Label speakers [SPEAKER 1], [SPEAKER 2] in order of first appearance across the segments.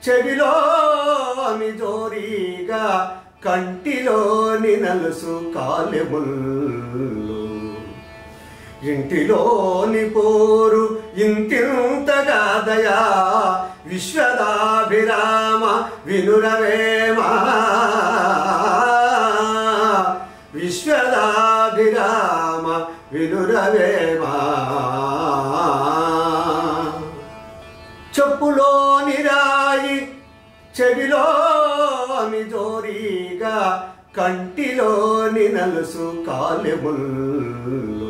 [SPEAKER 1] చెవిలోని జోరీగా కంటిలోని నలుసు కాలెముల్లు ఇంటిలోని పోరు ఇంతింతగా దయా విశ్వదాభిరామ వినురవేమా విశ్వదాభిరామ వినురవేమా చెప్పులోని రాయి చెవిలోని జోరీగా కంటిలోని నలుసు కాలెముల్లు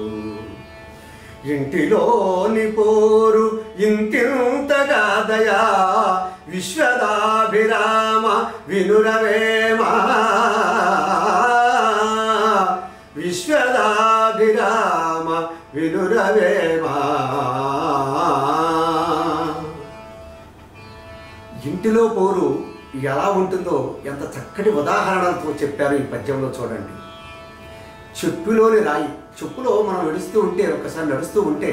[SPEAKER 1] ఇంటిలోని పోరు ఇంతింతగా దయా విశ్వదాభిరామ వినురవేమా విశ్వదాభిరామ వినురవేమా ఇంటిలో పోరు ఎలా ఉంటుందో ఎంత చక్కటి ఉదాహరణలతో చెప్పారు ఈ పద్యంలో చూడండి చెప్పులోని రాయి చెప్పులో మనం నడుస్తూ ఉంటే ఒకసారి నడుస్తూ ఉంటే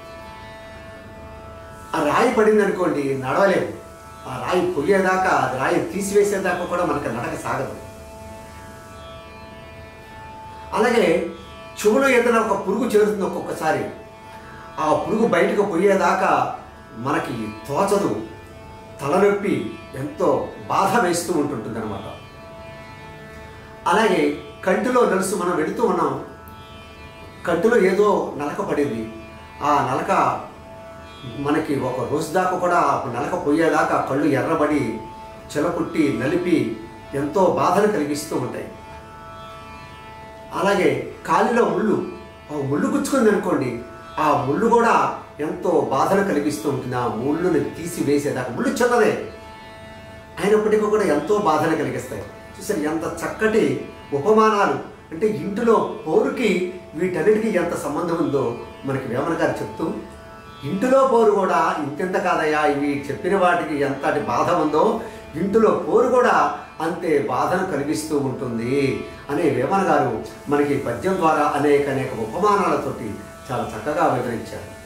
[SPEAKER 1] ఆ రాయి పడింది అనుకోండి నడవలేము ఆ రాయి పొయ్యేదాకా అది రాయి తీసివేసేదాకా కూడా మనకు నడక సాగదు అలాగే చెవులో ఏదైనా ఒక పురుగు చేరుతుంది ఒక్కొక్కసారి ఆ పురుగు బయటకు పోయేదాకా మనకి తోచదు తలనొప్పి ఎంతో బాధ వేస్తూ ఉంటుంటుంది అనమాట అలాగే కంటిలో నలుసు మనం వెళుతూ ఉన్నాం కంటిలో ఏదో నలక పడింది ఆ నలక మనకి ఒక రోజు దాకా కూడా ఆ నలక పోయేదాకా కళ్ళు ఎర్రబడి చిలకుట్టి నలిపి ఎంతో బాధను కలిగిస్తూ ఉంటాయి అలాగే కాలిలో ముళ్ళు ఆ ముళ్ళు గుచ్చుకుంది అనుకోండి ఆ ముళ్ళు కూడా ఎంతో బాధను కలిగిస్తూ ఉంటుంది ఆ ముళ్ళుని తీసివేసేదాకా ముళ్ళు చిన్నదే అయినప్పటికీ కూడా ఎంతో బాధను కలిగిస్తాయి చూసారు ఎంత చక్కటి ఉపమానాలు అంటే ఇంటిలో పోరుకి వీటన్నిటికీ ఎంత సంబంధం ఉందో మనకి వేమన గారు చెప్తూ ఇంటిలో పోరు కూడా ఇంతెంత కాదయ్యా ఇవి చెప్పిన వాటికి ఎంతటి బాధ ఉందో ఇంటిలో పోరు కూడా అంతే బాధను కలిగిస్తూ ఉంటుంది అనే వేమన గారు మనకి ఈ పద్యం ద్వారా అనేక అనేక ఉపమానాలతోటి చాలా చక్కగా వివరించారు